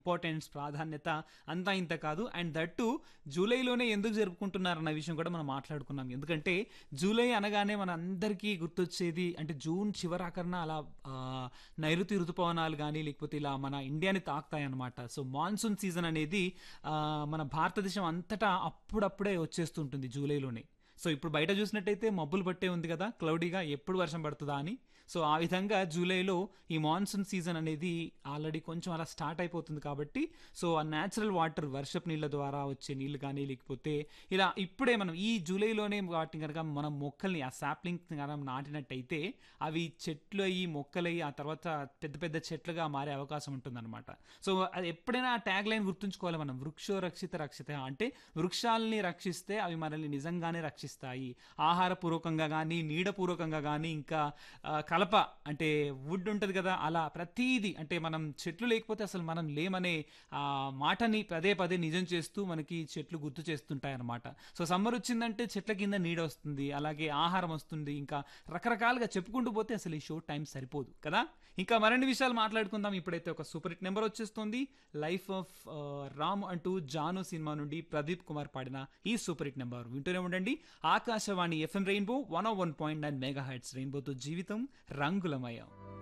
importance ప్రాధాన్యత అంతా ఇంత కాదు అండ్ దట్టు జూలైలోనే ఎందుకు జరుపుకుంటున్నారన్న విషయం కూడా మనం మాట్లాడుకున్నాం ఎందుకంటే జూలై అనగానే మన అందరికీ గుర్తొచ్చేది అంటే జూన్ చివరాకరణ అలా ఆ, నైరుతి ఋతుపవనాలు కానీ లేకపోతే ఇలా మన ఇండియాని తాకుతాయి అనమాట సో మాన్సూన్ సీజన్ అనేది ఆ, మన భారతదేశం అంతటా అప్పుడప్పుడే వచ్చేస్తుంటుంది జూలైలోనే సో ఇప్పుడు బయట చూసినట్టయితే మబ్బులు పట్టే ఉంది కదా క్లౌడీగా ఎప్పుడు వర్షం పడుతుందా అని సో ఆ విధంగా జూలైలో ఈ మాన్సూన్ సీజన్ అనేది ఆల్రెడీ కొంచెం అలా స్టార్ట్ అయిపోతుంది కాబట్టి సో ఆ న్యాచురల్ వాటర్ వర్షపు నీళ్ళ ద్వారా వచ్చే నీళ్ళు కానీ లేకపోతే ఇలా ఇప్పుడే మనం ఈ జూలైలోనే వాటిని కనుక మనం మొక్కల్ని ఆ సాప్లింగ్ కనుక నాటినట్టయితే అవి చెట్లు అయ్యి మొక్కలయ్యి ఆ తర్వాత పెద్ద పెద్ద చెట్లుగా మారే అవకాశం ఉంటుందన్నమాట సో అది ఎప్పుడైనా ఆ ట్యాగ్ లైన్ గుర్తుంచుకోవాలి మనం వృక్షో రక్షిత రక్షిత అంటే వృక్షాలని రక్షిస్తే అవి మనల్ని నిజంగానే రక్షిస్తాయి ఆహారపూర్వకంగా కానీ నీడపూర్వకంగా కానీ ఇంకా ఆ, కలప అంటే వుడ్ ఉంటుంది కదా అలా ప్రతీది అంటే మనం చెట్లు లేకపోతే అసలు మనం లేమనే ఆ మాటని పదే పదే నిజం చేస్తూ మనకి చెట్లు గుర్తు చేస్తుంటాయి అన్నమాట సో సమ్మర్ వచ్చిందంటే చెట్ల కింద నీడ వస్తుంది అలాగే ఆహారం వస్తుంది ఇంకా రకరకాలుగా చెప్పుకుంటూ పోతే అసలు ఈ షో టైం సరిపోదు కదా ఇంకా మరిన్ని విషయాలు మాట్లాడుకుందాం ఇప్పుడైతే ఒక సూపర్ హిట్ నెంబర్ వచ్చేస్తుంది లైఫ్ ఆఫ్ రామ్ అంటూ జాను సినిమా నుండి ప్రదీప్ కుమార్ పాడిన ఈ సూపర్ హిట్ నెంబర్ వింటూనే ఉండండి Akashvani FM rainbow one one point nine mega hits రెయిన్బోతో జీవితం రంగులమయం